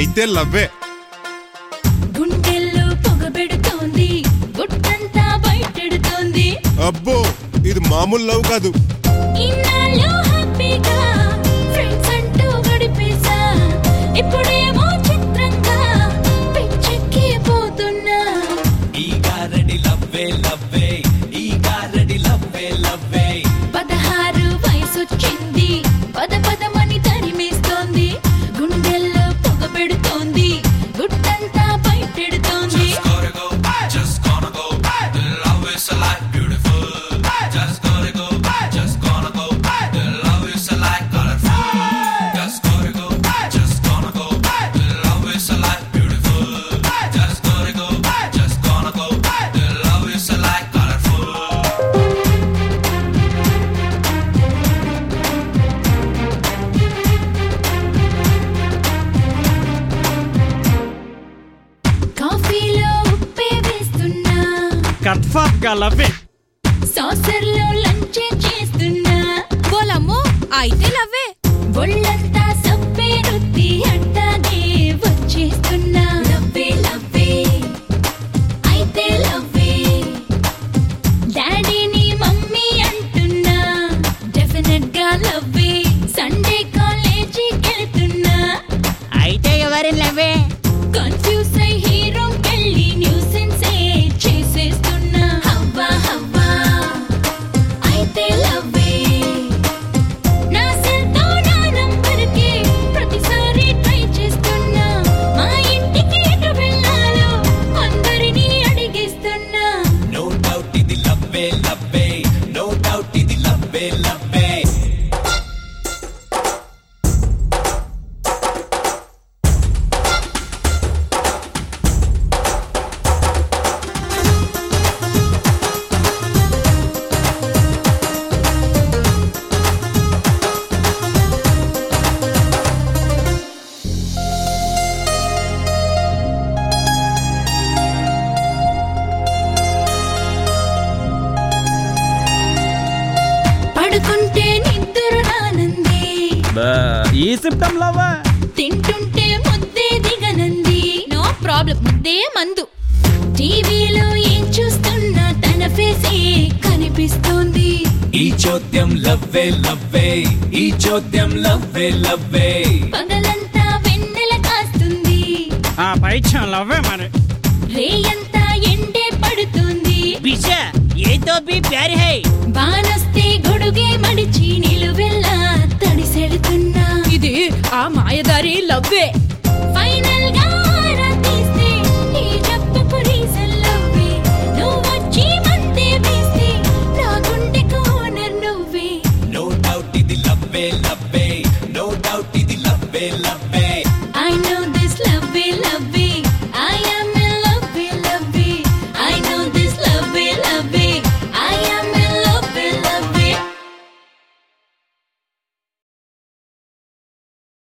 అయితే లవ్వే గుండెల్లో పొగబెడుతోంది గుట్టంతా బయటెడుతోంది అబ్బో ఇది మామూలు లవ్ కాదు ఇన్నాళ్ళు హ్యాపీగా ఫ్రెండ్స్ అంటూ గడిపేశా ఇప్పుడేమో చిత్రంగా పిచ్చెక్కి పోతున్నా ఈ గారడి లవ్వే లవ్వే ఈ గారడి లవ్వే లవ్వే పదహారు వయసొచ్చింది పద పదమని తరిమేస్తోంది గుండెల్లో పొగబెడుతోంది గుట్టంతా బయటెడుతోంది gotta go just gonna go the love is alive beautiful just gotta go just gonna go the love is alive colorful just gotta go just gonna go the love is alive beautiful just gotta go just gonna go the love is alive colorful కాఫీలో ఉప్పే వేస్తున్నా కట్ఫాట్ గా లవ్వే సాసర్లో లంచే చేస్తున్నా బోలమ్మో అయితే లవ్వే ఒళ్ళంతా సబ్బే రుద్ది అట్టాగే వచ్చేస్తున్నా లవ్వే లవ్వే అయితే లవ్వే డాడీని మమ్మీ అంటున్నా డెఫినెట్ గా లవ్వే సండే కాలేజీకి వెళ్తున్నా అయితే ఎవరి లవ్వే కన్ఫ్యూజ్ అయి హీరోకెళ్ళి న్యూసెన్సే చేసేస్తున్నా హవ్వా హవ్వా అయితే లవ్వే నా సెల్తో నా నంబర్కి ప్రతిసారి ట్రై చేస్తున్నా మా ఇంటికి ఎటు వెళ్ళాలో అందరినీ అడిగేస్తున్నా no doubt ఇది లవ్వే లవ్వే no doubt ఇది లవ్వే లవ్వే పడుకుంటే నిద్ర రానంది ఈ సిప్టమ్ లవ్వా తింటుంటే ముద్దే దిగనంది నో ప్రాబ్లం ముద్దే మందు టీవీలో ఏం చూస్తున్నా తన ఫేసే కనిపిస్తోంది ఈ చోద్యం లవ్వే లవ్వే ఈ చోద్యం లవ్వే లవ్వే పగలంతా వెన్నెల కాస్తుంది ఆ పైచ్యం లవ్వే మరి రేయంతా ఎండే పడుతుంది బిషా ఏ తో బి ప్యారి హై బానొస్తే గొడుగే మడిచి నిలువెల్లా తడిసెడుతున్నా ఇది ఆ మాయదారి లవ్వే ఫైనల్ గా